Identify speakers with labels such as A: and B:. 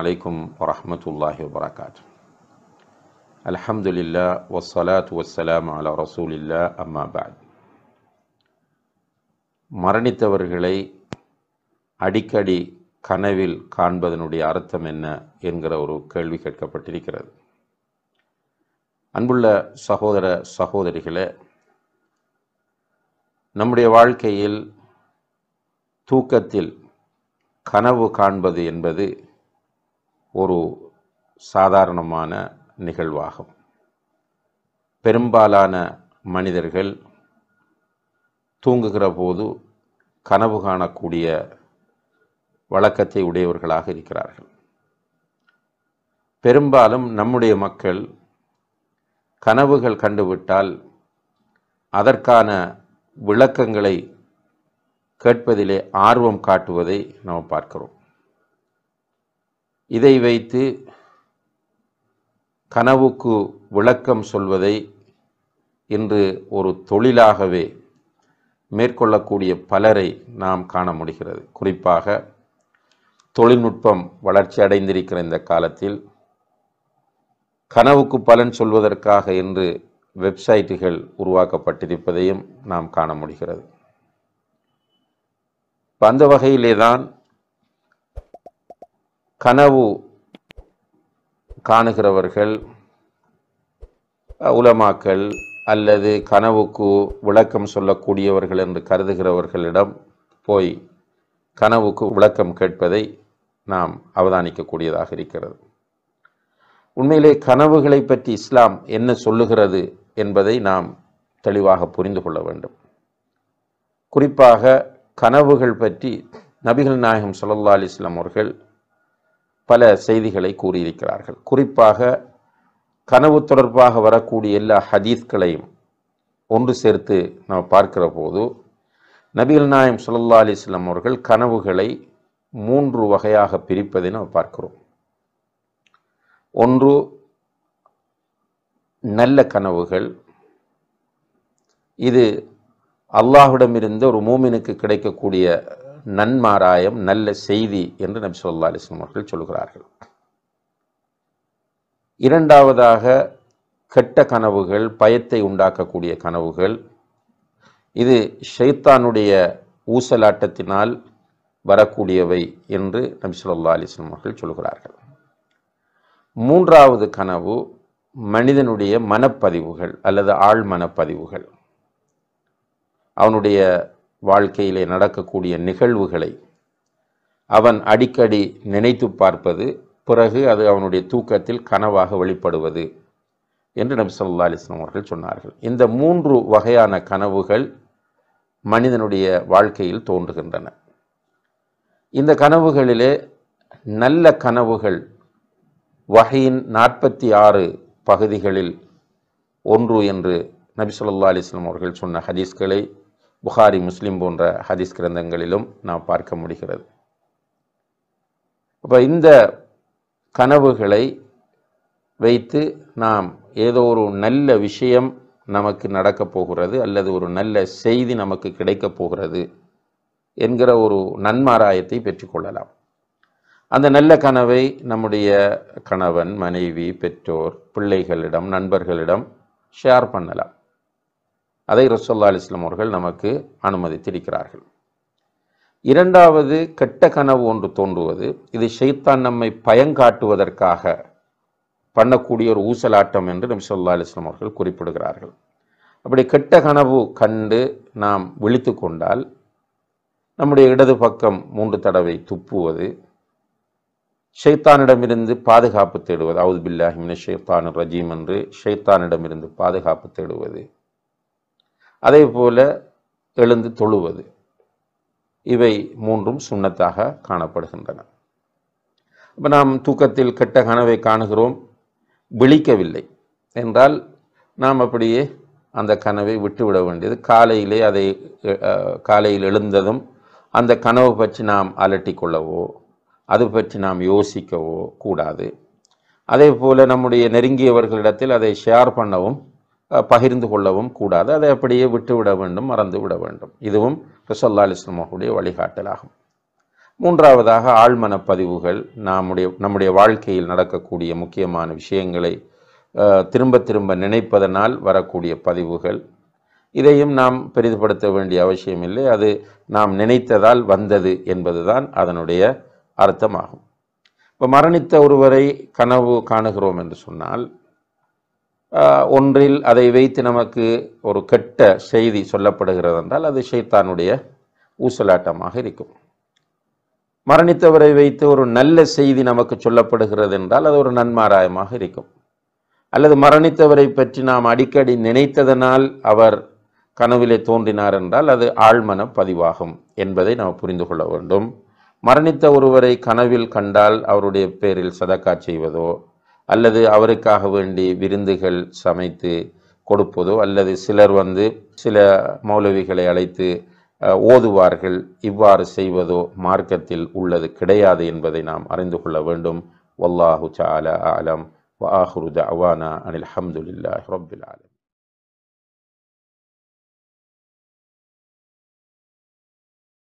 A: عليكم ورحمة الله وبركاته الحمد لله والصلاة والسلام على رسول الله أما بعد மரணித்தவர்களை அடிக்கடி கனவில் காண்பதனுடைய அர்த்தம் என்ன என்கிற ஒரு கேள்வி கேட்கப்பட்டிருக்கிறது அன்புள்ள சகோதர சகோதரிகளே நம்முடைய வாழ்க்கையில் தூக்கத்தில் கனவு காண்பது என்பது ஒரு சாதாரணமான நிகழ்வாகும் பெரும்பாலான மனிதர்கள் தூங்குகிற போது கனவு காணக்கூடிய வழக்கத்தை உடையவர்களாக இருக்கிறார்கள் பெரும்பாலும் நம்முடைய மக்கள் கனவுகள் கண்டுவிட்டால் அதற்கான விளக்கங்களை கேட்பதிலே ஆர்வம் காட்டுவதை நாம் பார்க்கிறோம் இதை வைத்து கனவுக்கு விளக்கம் சொல்வதை இன்று ஒரு தொழிலாகவே மேற்கொள்ளக்கூடிய பலரை நாம் காண முடிகிறது குறிப்பாக தொழில்நுட்பம் வளர்ச்சி அடைந்திருக்கிற இந்த காலத்தில் கனவுக்கு பலன் சொல்வதற்காக என்று வெப்சைட்டுகள் உருவாக்கப்பட்டிருப்பதையும் நாம் காண முடிகிறது அந்த வகையிலே தான் கனவு காணுகிறவர்கள் உலமாக்கள் அல்லது கனவுக்கு விளக்கம் சொல்லக்கூடியவர்கள் என்று கருதுகிறவர்களிடம் போய் கனவுக்கு விளக்கம் கேட்பதை நாம் அவதானிக்கக்கூடியதாக இருக்கிறது உண்மையிலே கனவுகளை பற்றி இஸ்லாம் என்ன சொல்லுகிறது என்பதை நாம் தெளிவாக புரிந்து கொள்ள வேண்டும் குறிப்பாக கனவுகள் பற்றி நபிகள் நாயகம் சொல்லல்லா அலிஸ்லாம் அவர்கள் பல செய்திகளை கூறியிருக்கிறார்கள் குறிப்பாக கனவு தொடர்பாக வரக்கூடிய எல்லா ஹதீஸ்களையும் ஒன்று சேர்த்து நாம் பார்க்கிற போது நபிகள் நாயம் சொல்லல்லா அலிஸ்லாம் அவர்கள் கனவுகளை மூன்று வகையாக பிரிப்பதை நாம் பார்க்கிறோம் ஒன்று நல்ல கனவுகள் இது அல்லாஹ்விடமிருந்து ஒரு மூமினுக்கு கிடைக்கக்கூடிய நன்மாராயம் நல்ல செய்தி என்று நபி சொல்லா அலிஸ்லாம் அவர்கள் சொல்கிறார்கள் இரண்டாவதாக கெட்ட கனவுகள் பயத்தை உண்டாக்கக்கூடிய கனவுகள் இது ஷைத்தானுடைய ஊசலாட்டத்தினால் வரக்கூடியவை என்று நபி சொல்லா அலிஸ்லாம் அவர்கள் சொல்கிறார்கள் மூன்றாவது கனவு மனிதனுடைய மனப்பதிவுகள் அல்லது ஆழ் மனப்பதிவுகள் அவனுடைய வாழ்க்கையிலே நடக்கக்கூடிய நிகழ்வுகளை அவன் அடிக்கடி நினைத்து பார்ப்பது பிறகு அது அவனுடைய தூக்கத்தில் கனவாக வெளிப்படுவது என்று நபி சொல்லா அலிஸ்லாம் அவர்கள் சொன்னார்கள் இந்த மூன்று வகையான கனவுகள் மனிதனுடைய வாழ்க்கையில் தோன்றுகின்றன இந்த கனவுகளிலே நல்ல கனவுகள் வகையின் நாற்பத்தி ஆறு பகுதிகளில் ஒன்று என்று நபி சொல்லா அலிஸ்லாம் அவர்கள் சொன்ன ஹதீஸ்களை புகாரி முஸ்லீம் போன்ற ஹதீஸ் கிரந்தங்களிலும் நாம் பார்க்க முடிகிறது அப்போ இந்த கனவுகளை வைத்து நாம் ஏதோ ஒரு நல்ல விஷயம் நமக்கு நடக்கப் போகிறது அல்லது ஒரு நல்ல செய்தி நமக்கு கிடைக்கப் போகிறது என்கிற ஒரு நன்மாராயத்தை பெற்றுக்கொள்ளலாம் அந்த நல்ல கனவை நம்முடைய கணவன் மனைவி பெற்றோர் பிள்ளைகளிடம் நண்பர்களிடம் ஷேர் பண்ணலாம் அதை ரசோல்லா அலிஸ்லாம் அவர்கள் நமக்கு அனுமதித்திருக்கிறார்கள் இரண்டாவது கெட்ட கனவு ஒன்று தோன்றுவது இது ஷைத்தான் நம்மை பயங்காட்டுவதற்காக பண்ணக்கூடிய ஒரு ஊசலாட்டம் என்று நபி சொல்லா அலிஸ்லாம் அவர்கள் குறிப்பிடுகிறார்கள் அப்படி கெட்ட கனவு கண்டு நாம் விழித்து கொண்டால் நம்முடைய இடது பக்கம் மூன்று தடவை துப்புவது ஷைத்தானிடமிருந்து பாதுகாப்பு தேடுவது அவுது பில்லாஹிமின ஷைத்தான் ரஜீம் என்று ஷைத்தானிடமிருந்து பாதுகாப்பு தேடுவது அதே போல எழுந்து தொழுவது இவை மூன்றும் சுண்ணத்தாக காணப்படுகின்றன இப்போ நாம் தூக்கத்தில் கெட்ட கனவை காணுகிறோம் விழிக்கவில்லை என்றால் நாம் அப்படியே அந்த கனவை விட்டுவிட வேண்டியது காலையிலே அதை காலையில் எழுந்ததும் அந்த கனவு பற்றி நாம் அலட்டி கொள்ளவோ அது பற்றி நாம் யோசிக்கவோ கூடாது அதே போல் நம்முடைய நெருங்கியவர்களிடத்தில் அதை ஷேர் பண்ணவும் பகிர்ந்து கொள்ளவும் கூடாது அதை அப்படியே விட்டுவிட வேண்டும் மறந்து விட வேண்டும் இதுவும் ரசல்லா அலிஸ்லமாவுடைய வழிகாட்டலாகும் மூன்றாவதாக ஆழ்மன பதிவுகள் நம்முடைய நம்முடைய வாழ்க்கையில் நடக்கக்கூடிய முக்கியமான விஷயங்களை அஹ், திரும்ப திரும்ப நினைப்பதனால் வரக்கூடிய பதிவுகள் இதையும் நாம் பெரிதுபடுத்த வேண்டிய அவசியமில்லை அது நாம் நினைத்ததால் வந்தது என்பதுதான் அதனுடைய அர்த்தமாகும் இப்போ மரணித்த ஒருவரை கனவு காணுகிறோம் என்று சொன்னால் ஆஹ், ஒன்றில் அதை வைத்து நமக்கு ஒரு கெட்ட செய்தி சொல்லப்படுகிறது என்றால் அது ஷைத்தானுடைய ஊசலாட்டமாக இருக்கும் மரணித்தவரை வைத்து ஒரு நல்ல செய்தி நமக்கு சொல்லப்படுகிறது என்றால் அது ஒரு நன்மாராயமாக இருக்கும் அல்லது மரணித்தவரை பற்றி நாம் அடிக்கடி நினைத்ததனால் அவர் கனவிலே தோன்றினார் என்றால் அது ஆழ்மன பதிவாகும் என்பதை நாம் புரிந்து கொள்ள வேண்டும் மரணித்த ஒருவரை கனவில் கண்டால் அவருடைய பேரில் சதக்கா செய்வதோ அல்லது அவருக்காக வேண்டி விருந்துகள் சமைத்து கொடுப்பதோ அல்லது சிலர் வந்து சில மௌலவிகளை அழைத்து அஹ், ஓதுவார்கள் இவ்வாறு செய்வதோ மார்க்கத்தில் உள்ளது கிடையாது என்பதை நாம் அறிந்து கொள்ள வேண்டும் வல்லாஹு தஆலா அலம் وآخر دعوانا أن الحمد لله رب العالمين